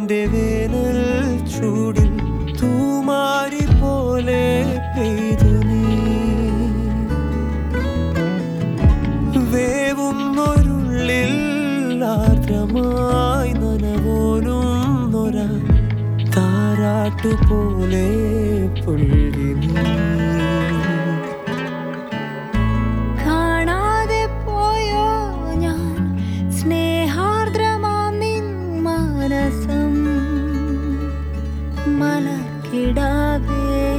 എന്റെ വേനൽ ചൂടിൽ തൂമാരി പോലെ പെയ്തു നീ വേവുന്നൊരുള്ളിൽ ആർദ്രമായി നനവോലും നൊര താരാട്ടുപോലെ പുൽകി നീ കാണാതെ പോയോ ഞാൻ സ്നേഹാർദ്രമാം നിൻ മനസം മലക്കിടാവേ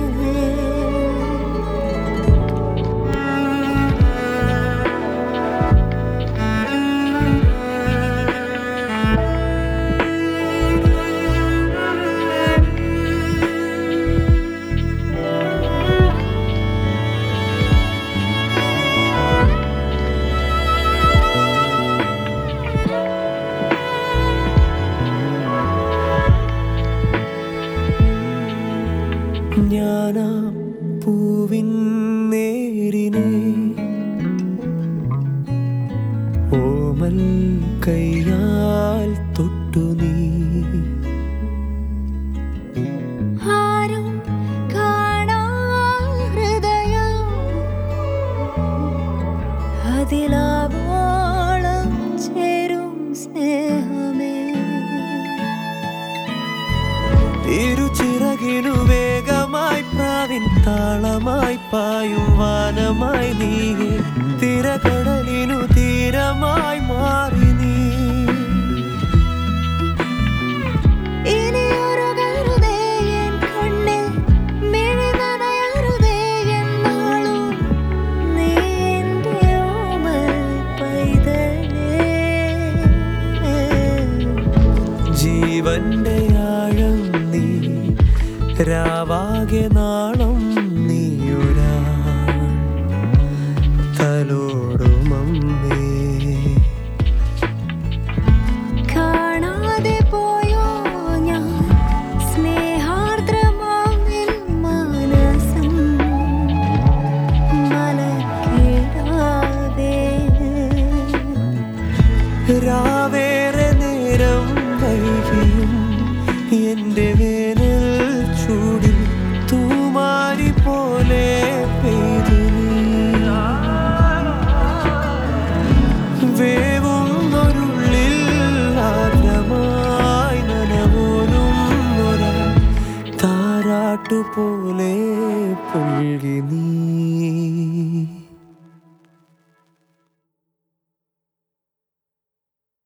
ഞാനാ പൂവിൻ നേരിനെ ഓമൽ കൈയാൽ തൊട്ടു നീ ആരും കാണാ ഹൃദയം അതിലാവോളം ചേരും സ്നേഹമേ ഇരുചിറകിനു വേഗമായി പ്രാവിൻ താളമായി പായും വാനമായി നീ തിരകടലിനു തീരമായി മാറി നീ ഇനിയൊരുകരുതേ എൻ കണ്ണിൽ മിഴി നനയരുതേ എന്നാളും നീ എൻ്റെ ഓമൽ പൈതലേ ജീവന്റെ ആഴം നീ രാവാകെ നാളം